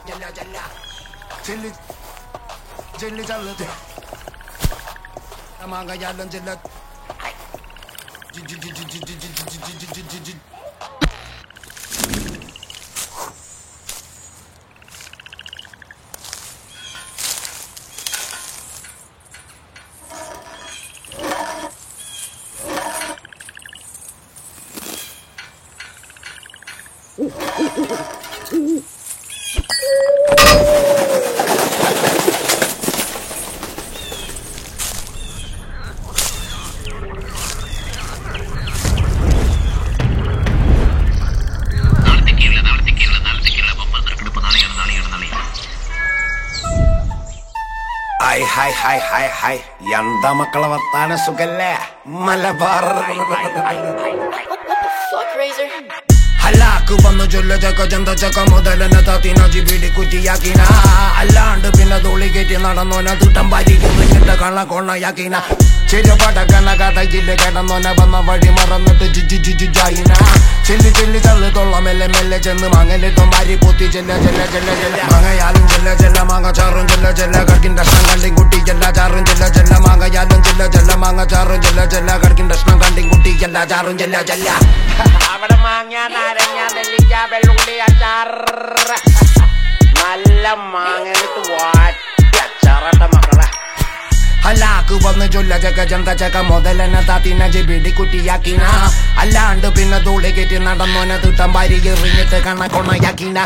ജല്ല ജല്ല ചെല്ലി ചെല്ലി ചള്ളത് മാങ്ങയാലും ചെല്ല ജി ജി ജി ജി ജി ജി ജി ജി ജി ജി ജി ജി നാളത്തേക്കില്ല നാളത്തേക്കില്ല നാളത്തേക്കില്ല ബൊമ്മ നറുക്കെടുപ്പ് നാളെയാണ് നാളെയാണ് നാളെയാണ് hi hi hi hi hi എന്താ മക്കളെ വർത്താന സുഖല്ലേ മലബാർ Fuck Razor. ഹലാക്ക് വന്നു ചൊല്ല ചക്ക ചന്ത ചക്ക മുതലെന്നെ തത്തിന ജിബിടി കുറ്റിയാക്കിന അല്ലാണ്ട് പിന്നെ തുള്ളി കയറ്റി നടന്നോന തുട്ടം പരിക്കുന്ന കള്ള കൊള്ളയാക്കിന ചെരുപട കണ കടയില് കിടന്നോന വന്ന വഴി മറന്നിട്ട് ജിജി ജിജു ജായിന ചെല്ലി ചെല്ലി ചള്ളു തൊള്ള മെല്ലെ മെല്ലെ ചെന്ന് മങ്ങലിട്ടും ഭാര്യ പൊത്തി ചെല്ല ചെല്ല ചെല്ല ചെല്ല മങ്ങയാലും ചെല്ല ചെല്ല മാങ്ങ ചാറും ചെല്ല ചെല്ല കടക്കിന്റെ കഷ്ണം കണ്ടി കുട്ടി ചെല്ല ചാറും ചെല്ല ചെല്ല മാങ്ങയാലും ചെല്ല ചെല്ല മാങ്ങ ചാറും ചെല്ല ചെല്ല കടക്കിന്റെ കഷ്ണം കണ്ടി കുട്ടി ചെല്ല ചാറും ചെല്ല ചെല്ല അവിടെ മാങ്ങ നാരങ്ങ നെല്ലിക്ക വെള്ളുള്ളി അച്ചാർ നല്ല മാങ്ങ എടുത്ത് വാട്ടി അച്ചാറട്ട മക്കളെ ഹലാക്ക് വന്ന് ചൊല്ല ചക്ക ചന്ത ചക്ക മുതലെന്നെ താത്തിന ജിബിടി കുട്ടിയാക്കിന അല്ലാണ്ട് പിന്നെ തൂളി കയറ്റി നടന്നോനെ തിട്ടം പാരി എറിഞ്ഞിട്ട് കണ്ണ കൊണയാക്കിന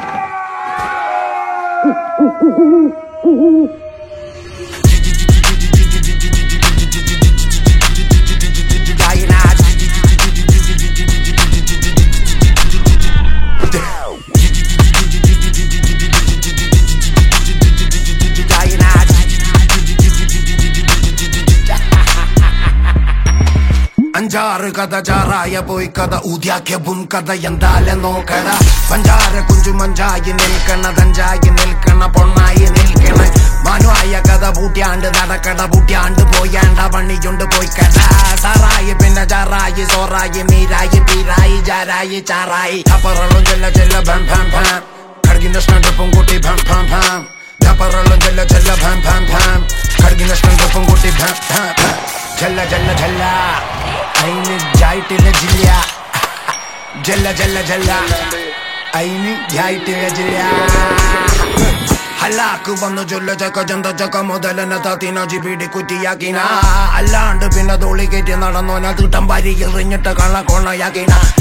അഞ്ചാറ് കഥ ചാറായ പോയി കഥ ഊതിയാക്കിയ പുൻ കഥ എന്താലെ നോക്കട പഞ്ചാര കുഞ്ചു മഞ്ചായി നിൽക്കണ തഞ്ചായി നിൽക്കണ പൊണ്ണായി നിൽക്കണ മനുവായ കഥ പൂട്ടിയാണ്ട് നടക്കട പൂട്ടിയാണ്ട് പോയാണ്ട പണിയുണ്ട് പോയി കട സാറായി പിന്നെ ചാറായി സോറായി മീരായി പീരായി ജാരായി ചാറായി അപ്പറളും ചെല്ല ചെല്ല ഭം ഭം ഭം കടകിന്റെ സ്നണ്ടപ്പം കൂട്ടി ഭം ഭം ഭം അപ്പറളും ചെല്ല ചെല്ല ഭം ഭം ഭം കടകിന്റെ സ്നണ്ടപ്പം കൂട്ടി ഭം ഭം ഭം ജല്ല ജല്ല ജല്ല അയിന് ജായിട്ടില്ല ജില്ല ജല്ല ജല്ല ജല്ല അയിന് ജായിട്ടില്ല ജില്ല ഹലാക്ക് വന്നു ചൊല്ല ചക്ക ചന്ത ചക്ക മുതലെന്നെ തത്തിന ജിബിടി കുറ്റിയാക്കിന അല്ലാണ്ട് പിന്നെ തോളി കയറ്റി നടന്നോന തിട്ടം പാരി എറിഞ്ഞിട്ട് കള്ള കൊള്ളയാക്കിന